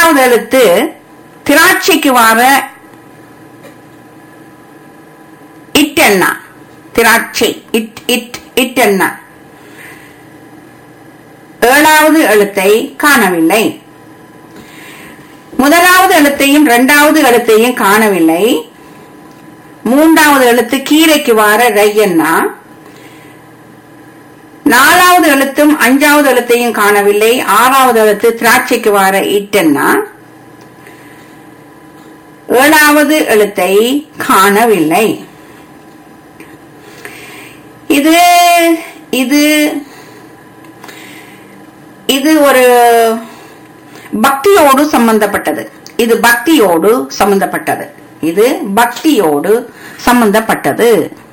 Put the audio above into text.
முதலாவது எழுத்து திராட்சைக்கு வார இட்டெண்ணா திராட்சை இட் இட் இட்டெண்ணா ஏழாவது எழுத்தை காணவில்லை முதலாவது எழுத்தையும் இரண்டாவது எழுத்தையும் காணவில்லை மூன்றாவது எழுத்து கீரைக்கு வார ரையன்னா நாலாவது எழுத்தும் அஞ்சாவது எழுத்தையும் காணவில்லை ஆறாவது எழுத்து திராட்சைக்கு வார இட்டன்னா ஏழாவது எழுத்தை காணவில்லை இது இது இது ஒரு பக்தியோடு சம்பந்தப்பட்டது இது பக்தியோடு சம்பந்தப்பட்டது இது பக்தியோடு சம்பந்தப்பட்டது